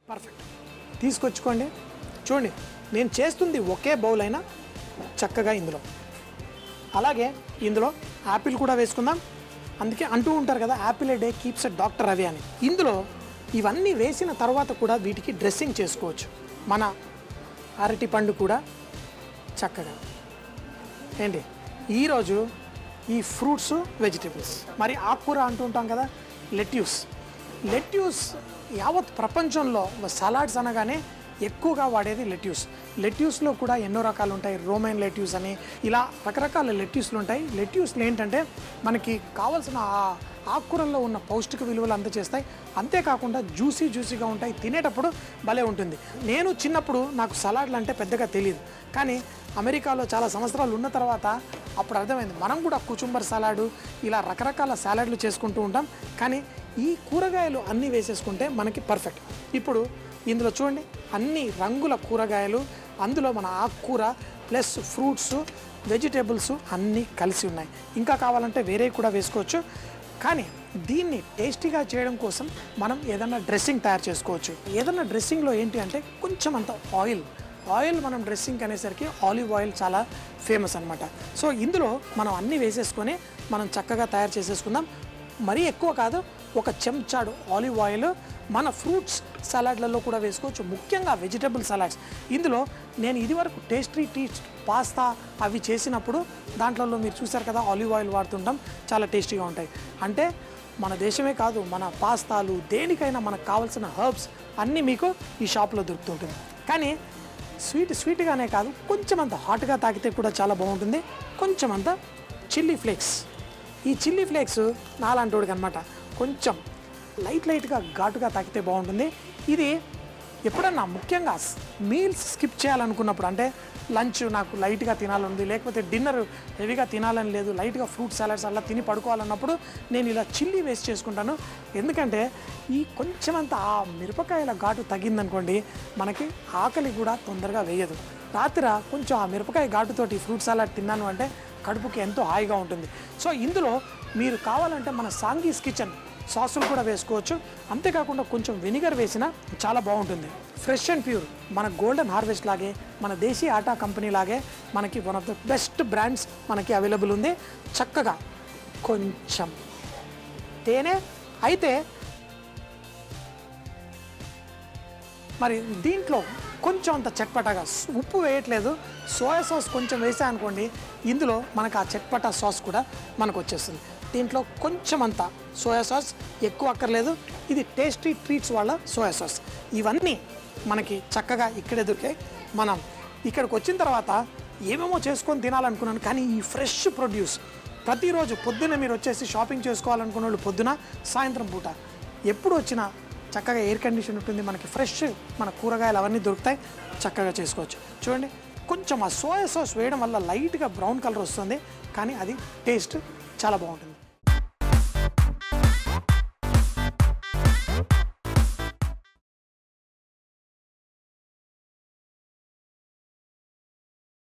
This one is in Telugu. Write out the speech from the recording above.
పర్ఫెక్ట్ తీసుకొచ్చుకోండి చూడండి నేను చేస్తుంది ఒకే బౌల్ అయినా చక్కగా ఇందులో అలాగే ఇందులో యాపిల్ కూడా వేసుకుందాం అందుకే అంటూ ఉంటారు కదా apple a day keeps a doctor అవి అని ఇందులో ఇవన్నీ వేసిన తర్వాత కూడా వీటికి డ్రెస్సింగ్ చేసుకోవచ్చు మన అరటి పండు కూడా చక్కగా ఏంటి ఈరోజు ఈ ఫ్రూట్స్ వెజిటేబుల్స్ మరి ఆకుకూర అంటూ ఉంటాం కదా లెట్యూస్ లెట్యూస్ యావత్ ప్రపంచంలో సలాడ్స్ అనగానే ఎక్కువగా వాడేది లెట్యూస్ లెట్యూస్లో కూడా ఎన్నో రకాలు ఉంటాయి రోమైన్ లెట్యూస్ అని ఇలా రకరకాల లెట్యూస్లు ఉంటాయి లెట్యూస్లు ఏంటంటే మనకి కావాల్సిన ఆ ఆకుకూరల్లో ఉన్న పౌష్టిక విలువలు అందజేస్తాయి అంతేకాకుండా జ్యూసీ జ్యూసీగా ఉంటాయి తినేటప్పుడు భలే ఉంటుంది నేను చిన్నప్పుడు నాకు సలాడ్లు అంటే పెద్దగా తెలియదు కానీ అమెరికాలో చాలా సంవత్సరాలు ఉన్న తర్వాత అప్పుడు అర్థమైంది మనం కూడా కుచుంబర్ సలాడు ఇలా రకరకాల సలాడ్లు చేసుకుంటూ ఉంటాం కానీ ఈ కూరగాయలు అన్నీ వేసేసుకుంటే మనకి పర్ఫెక్ట్ ఇప్పుడు ఇందులో చూడండి అన్ని రంగుల కూరగాయలు అందులో మన ఆకుకూర ప్లస్ ఫ్రూట్స్ వెజిటేబుల్స్ అన్నీ కలిసి ఉన్నాయి ఇంకా కావాలంటే వేరే కూడా వేసుకోవచ్చు కానీ దీన్ని టేస్టీగా చేయడం కోసం మనం ఏదైనా డ్రెస్సింగ్ తయారు చేసుకోవచ్చు ఏదైనా డ్రెస్సింగ్లో ఏంటి అంటే కొంచెం అంత ఆయిల్ ఆయిల్ మనం డ్రెస్సింగ్ అనేసరికి ఆలివ్ ఆయిల్ చాలా ఫేమస్ అనమాట సో ఇందులో మనం అన్నీ వేసేసుకొని మనం చక్కగా తయారు చేసేసుకుందాం మరీ ఎక్కువ కాదు ఒక చెంచాడు ఆలివ్ ఆయిల్ మన ఫ్రూట్స్ సలాడ్లలో కూడా వేసుకోవచ్చు ముఖ్యంగా వెజిటబుల్ సలాడ్స్ ఇందులో నేను ఇదివరకు టేస్టీ టీ పాస్తా అవి చేసినప్పుడు దాంట్లో మీరు చూసారు కదా ఆలివ్ ఆయిల్ వాడుతుంటాం చాలా టేస్టీగా ఉంటాయి అంటే మన దేశమే కాదు మన పాస్తాలు దేనికైనా మనకు కావాల్సిన హర్బ్స్ అన్నీ మీకు ఈ షాప్లో దొరుకుతుంటుంది కానీ స్వీట్ స్వీట్గానే కాదు కొంచెం అంత హాట్గా తాకితే కూడా చాలా బాగుంటుంది కొంచెం అంత చిల్లీ ఫ్లేక్స్ ఈ చిల్లీ ఫ్లేక్స్ నాలాంటోడికి అనమాట కొంచెం లైట్ లైట్గా ఘాటుగా తాకితే బాగుంటుంది ఇది ఎప్పుడన్నా ముఖ్యంగా మీల్స్ స్కిప్ చేయాలనుకున్నప్పుడు అంటే లంచ్ నాకు లైట్గా తినాలనుంది లేకపోతే డిన్నర్ హెవీగా తినాలని లేదు లైట్గా ఫ్రూట్ సలాడ్స్ అలా తిని పడుకోవాలన్నప్పుడు నేను ఇలా చిల్లీ వేస్ట్ చేసుకుంటాను ఎందుకంటే ఈ కొంచెమంత ఆ మిరపకాయల ఘాటు తగ్గిందనుకోండి మనకి ఆకలి కూడా తొందరగా వేయదు రాత్రి కొంచెం ఆ మిరపకాయ ఘాటుతోటి ఫ్రూట్ సలాడ్ తిన్నాను అంటే కడుపుకి ఎంతో హాయిగా ఉంటుంది సో ఇందులో మీరు కావాలంటే మన సాంగీస్ కిచెన్ సాసులు కూడా వేసుకోవచ్చు అంతేకాకుండా కొంచెం వెనిగర్ వేసినా చాలా బాగుంటుంది ఫ్రెష్ అండ్ ప్యూర్ మన గోల్డెన్ హార్వెస్ట్ లాగే మన దేశీ ఆటా కంపెనీ లాగే మనకి one of the best brands మనకి అవైలబుల్ ఉంది చక్కగా కొంచెం తేనె అయితే మరి దీంట్లో కొంచెం అంత చట్పటాగా స్- ఉప్పు వేయట్లేదు సోయా సాస్ కొంచెం వేసా అనుకోండి ఇందులో మనకు ఆ చట్పటా సాస్ కూడా మనకు వచ్చేస్తుంది దీంట్లో కొంచెం అంత సోయా సాస్ ఎక్కువ అక్కర్లేదు ఇది టేస్టీ ట్రీట్స్ వాళ్ళ సోయా సాస్ ఇవన్నీ మనకి చక్కగా ఇక్కడే దొరికాయి మనం ఇక్కడికి వచ్చిన తర్వాత ఏమేమో చేసుకొని తినాలనుకున్నాను కానీ ఈ ఫ్రెష్ ప్రొడ్యూస్ ప్రతిరోజు పొద్దున్న మీరు వచ్చేసి షాపింగ్ చేసుకోవాలనుకున్న వాళ్ళు పొద్దున సాయంత్రం పూట ఎప్పుడు వచ్చినా చక్కగా ఎయిర్ కండిషన్ ఉంటుంది మనకి ఫ్రెష్ మన కూరగాయలు అవన్నీ దొరుకుతాయి చక్కగా చేసుకోవచ్చు చూడండి కొంచెం ఆ సోయా సాస్ వేయడం వల్ల లైట్గా బ్రౌన్ కలర్ వస్తుంది కానీ అది టేస్ట్ చాలా బాగుంటుంది